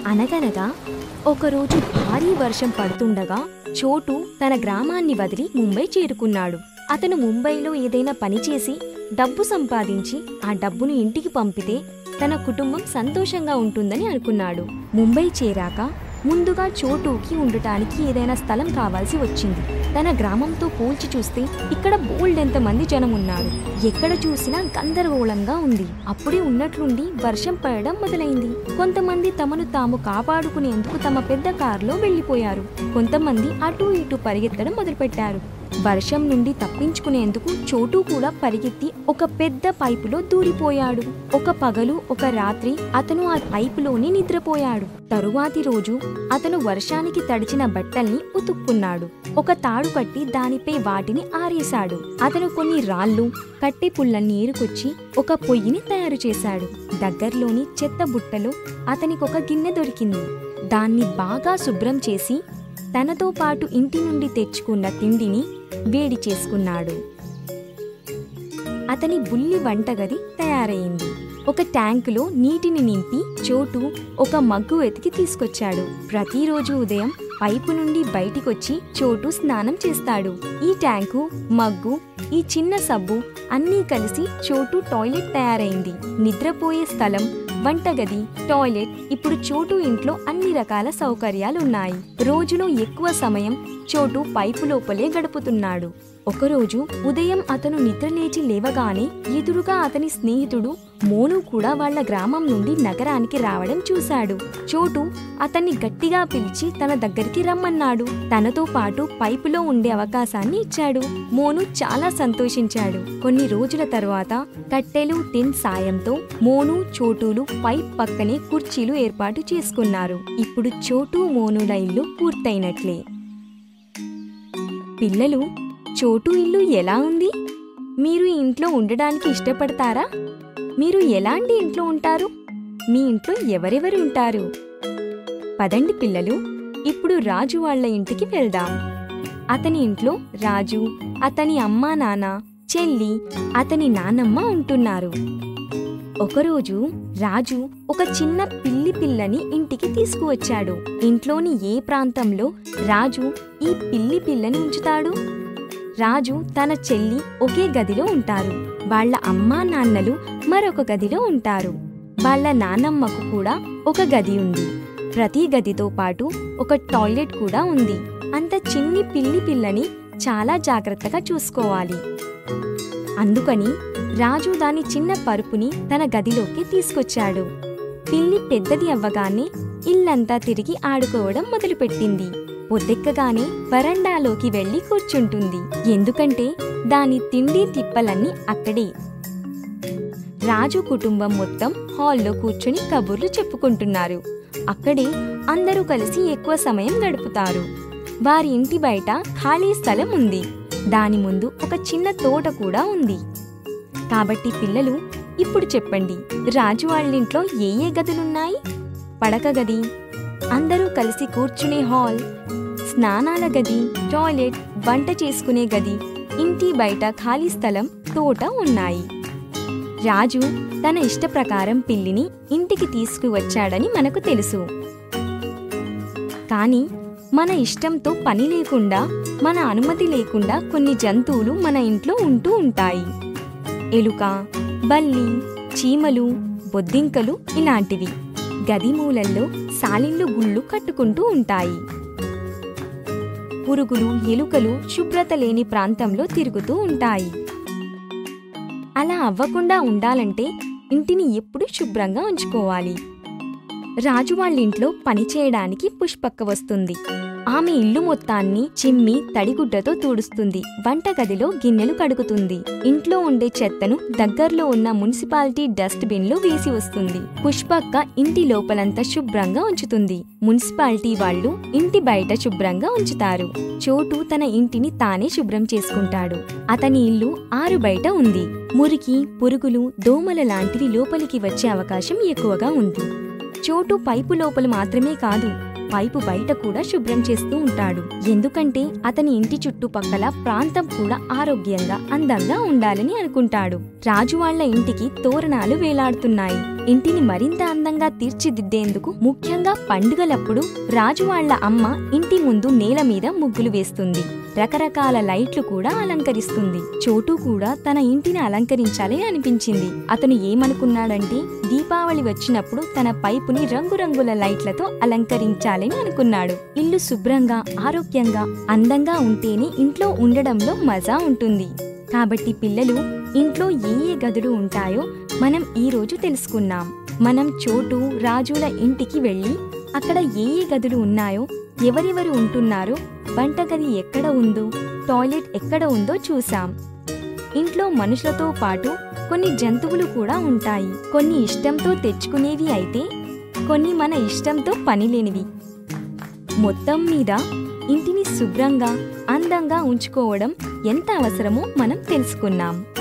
అనగనగా ఒకరోజు భారీ వర్షం పడుతుండగా చోటు తన గ్రామాన్ని వదిలి ముంబై చేరుకున్నాడు అతను ముంబైలో ఏదైనా పని చేసి డబ్బు సంపాదించి ఆ డబ్బును ఇంటికి పంపితే తన కుటుంబం సంతోషంగా ఉంటుందని అనుకున్నాడు ముంబై చేరాక ముందుగా చోటుకి ఉండటానికి ఏదైనా స్థలం కావాల్సి వచ్చింది తన గ్రామంతో పోల్చి చూస్తే ఇక్కడ బోల్డ్ ఎంతమంది జనం ఉన్నారు ఎక్కడ చూసినా గందరగోళంగా ఉంది అప్పుడే ఉన్నట్లుండి వర్షం పడడం మొదలైంది కొంతమంది తమను తాము కాపాడుకునేందుకు తమ పెద్ద కారులో వెళ్లిపోయారు కొంతమంది అటు ఇటు పరిగెత్తడం మొదలుపెట్టారు వర్షం నుండి తప్పించుకునేందుకు చోటు కూడా పరిగెత్తి ఒక పెద్ద పైపులో దూరిపోయాడు ఒక పగలు ఒక రాత్రి అతను ఆ పైపులోనే నిద్రపోయాడు తరువాతి రోజు అతను వర్షానికి తడిచిన బట్టల్ని ఉతుక్కున్నాడు ఒక తాడు కట్టి దానిపై వాటిని ఆరేశాడు అతను కొన్ని రాళ్ళు కట్టె పుల్లల్ని ఏరుకొచ్చి ఒక పొయ్యిని తయారు చేశాడు దగ్గర్లోని చెత్త బుట్టలో అతనికొక గిన్నె దొరికింది దాన్ని బాగా శుభ్రం చేసి తనతో పాటు ఇంటి నుండి తెచ్చుకున్న తిండిని వేడి చేసుకున్నాడు అతని బుల్లి వంటగది తయారైంది ఒక ట్యాంకులో నీటిని నింపి చోటు ఒక మగ్గు వెతికి తీసుకొచ్చాడు ప్రతిరోజు ఉదయం పైపు నుండి బయటికొచ్చి చోటు స్నానం చేస్తాడు ఈ ట్యాంకు మగ్గు ఈ చిన్న సబ్బు అన్నీ కలిసి చోటు టాయిలెట్ తయారైంది నిద్రపోయే స్థలం వంటగది టాయిలెట్ ఇప్పుడు చోటు ఇంట్లో అన్ని రకాల సౌకర్యాలు ఉన్నాయి రోజులో ఎక్కువ సమయం చోటు పైపు లోపలే గడుపుతున్నాడు ఒకరోజు ఉదయం అతను నిద్రలేచి లేవగానే ఎదురుగా అతని స్నేహితుడు మోను కూడా వాళ్ళ గ్రామం నుండి నగరానికి రావడం చూశాడు చోటు అతన్ని గట్టిగా పిలిచి తన దగ్గరికి రమ్మన్నాడు తనతో పాటు పైపులో ఉండే అవకాశాన్ని ఇచ్చాడు మోను చాలా సంతోషించాడు కొన్ని రోజుల తర్వాత కట్టెలు టిన్ సాయంతో మోను చోటులు పైప్ పక్కనే కుర్చీలు ఏర్పాటు చేసుకున్నారు ఇప్పుడు చోటు మోనుల ఇల్లు పూర్తయినట్లే పిల్లలు చోటు ఇల్లు ఎలా ఉంది మీరు ఈ ఇంట్లో ఉండడానికి ఇష్టపడతారా మీరు ఎలాంటి ఇంట్లో ఉంటారు మీ ఇంట్లో ఎవరెవరు ఉంటారు పదండి పిల్లలు ఇప్పుడు రాజు వాళ్ళ ఇంటికి వెళ్దాం అతని ఇంట్లో రాజు అతని అమ్మా నాన్న చెల్లి అతని నానమ్మ ఉంటున్నారు ఒకరోజు రాజు ఒక చిన్న పిల్లి పిల్లని ఇంటికి తీసుకువచ్చాడు ఇంట్లోని ఏ ప్రాంతంలో రాజు ఈ పిల్లి పిల్లని ఉంచుతాడు రాజు తన చెల్లి ఒకే గదిలో ఉంటారు వాళ్ళ అమ్మా నాన్నలు మరొక గదిలో ఉంటారు వాళ్ళ నానమ్మకు కూడా ఒక గది ఉంది ప్రతి గదితో పాటు ఒక టాయిలెట్ కూడా ఉంది అంత చిన్ని పిల్లి పిల్లని చాలా జాగ్రత్తగా చూసుకోవాలి అందుకని రాజు దాని చిన్న పరుపుని తన గదిలోకి తీసుకొచ్చాడు పిల్లి పెద్దది అవ్వగానే ఇల్లంతా తిరిగి ఆడుకోవడం మొదలుపెట్టింది పొద్దెక్కగానే వరండాలోకి వెళ్లి కూర్చుంటుంది ఎందుకంటే దాని తిండి తిప్పలన్నీ అక్కడే రాజు కుటుంబం మొత్తం హాల్లో కూర్చుని కబుర్లు చెప్పుకుంటున్నారు అక్కడే అందరూ కలిసి ఎక్కువ సమయం గడుపుతారు వారి ఇంటి బయట ఖాళీ స్థలం ఉంది దాని ముందు ఒక చిన్న తోట కూడా ఉంది కాబట్టి పిల్లలు ఇప్పుడు చెప్పండి రాజు వాళ్ళింట్లో ఏ ఏ గదులున్నాయి పడక గది అందరూ కలిసి కూర్చునే హాల్ స్నానాల గది టాయిలెట్ వంట చేసుకునే గది ఇంటి బయట ఖాళీ స్థలం తోట ఉన్నాయి రాజు తన ఇష్ట ప్రకారం పిల్లిని ఇంటికి తీసుకువచ్చాడని మనకు తెలుసు కానీ మన ఇష్టంతో పని లేకుండా మన అనుమతి లేకుండా కొన్ని జంతువులు మన ఇంట్లో ఉంటూ ఉంటాయి ఎలుక బల్లి చీమలు బొద్దింకలు ఇలాంటివి గది మూలల్లో సాలిళ్ళు గుళ్ళు కట్టుకుంటూ ఉంటాయి పురుగులు ఎలుకలు శుభ్రత లేని ప్రాంతంలో తిరుగుతూ ఉంటాయి అలా అవ్వకుండా ఉండాలంటే ఇంటిని ఎప్పుడూ శుభ్రంగా ఉంచుకోవాలి రాజు వాళ్ళింట్లో పని చేయడానికి పుష్పక్క వస్తుంది ఆమె ఇల్లు మొత్తాన్ని చిమ్మి తడిగుడ్డతో తుడుస్తుంది వంటగదిలో గిన్నెలు కడుగుతుంది ఇంట్లో ఉండే చెత్తను దగ్గర్లో ఉన్న మున్సిపాలిటీ డస్ట్ బిన్ లో వేసి వస్తుంది పుష్పక్క ఇంటి లోపలంతా శుభ్రంగా ఉంచుతుంది మున్సిపాలిటీ వాళ్ళు ఇంటి బయట శుభ్రంగా ఉంచుతారు చోటు తన ఇంటిని తానే శుభ్రం చేసుకుంటాడు అతని ఇల్లు ఆరు బయట ఉంది మురికి పురుగులు దోమల లాంటివి లోపలికి వచ్చే అవకాశం ఎక్కువగా ఉంది చోటు పైపు లోపల మాత్రమే కాదు పైపు బయట కూడా శుభ్రం చేస్తూ ఉంటాడు ఎందుకంటే అతని ఇంటి చుట్టుపక్కల ప్రాంతం కూడా ఆరోగ్యంగా అందంగా ఉండాలని అనుకుంటాడు రాజు వాళ్ళ ఇంటికి తోరణాలు వేలాడుతున్నాయి ఇంటిని మరింత అందంగా తీర్చిదిద్దేందుకు ముఖ్యంగా పండుగలప్పుడు రాజు వాళ్ళ అమ్మ ఇంటి ముందు నేల మీద ముగ్గులు వేస్తుంది రకరకాల లైట్లు కూడా అలంకరిస్తుంది చోటు కూడా తన ఇంటిని అలంకరించాలని అనిపించింది అతను ఏమనుకున్నాడంటే దీపావళి వచ్చినప్పుడు తన పైపుని రంగురంగుల లైట్లతో అలంకరించాలని అనుకున్నాడు ఇల్లు శుభ్రంగా ఆరోగ్యంగా అందంగా ఉంటేనే ఇంట్లో ఉండడంలో మజా ఉంటుంది కాబట్టి పిల్లలు ఇంట్లో ఏ ఏ గదులు ఉంటాయో మనం ఈ రోజు తెలుసుకున్నాం మనం చోటు రాజుల ఇంటికి వెళ్ళి అక్కడ ఏ ఏ గదులు ఉన్నాయో ఎవరెవరు ఉంటున్నారో వంటగది ఎక్కడ ఉందో టాయిలెట్ ఎక్కడ ఉందో చూసాం ఇంట్లో మనుషులతో పాటు కొన్ని జంతువులు కూడా ఉంటాయి కొన్ని ఇష్టంతో తెచ్చుకునేవి అయితే కొన్ని మన ఇష్టంతో పనిలేనివి మొత్తం మీద ఇంటిని శుభ్రంగా అందంగా ఉంచుకోవడం ఎంత అవసరమో మనం తెలుసుకున్నాం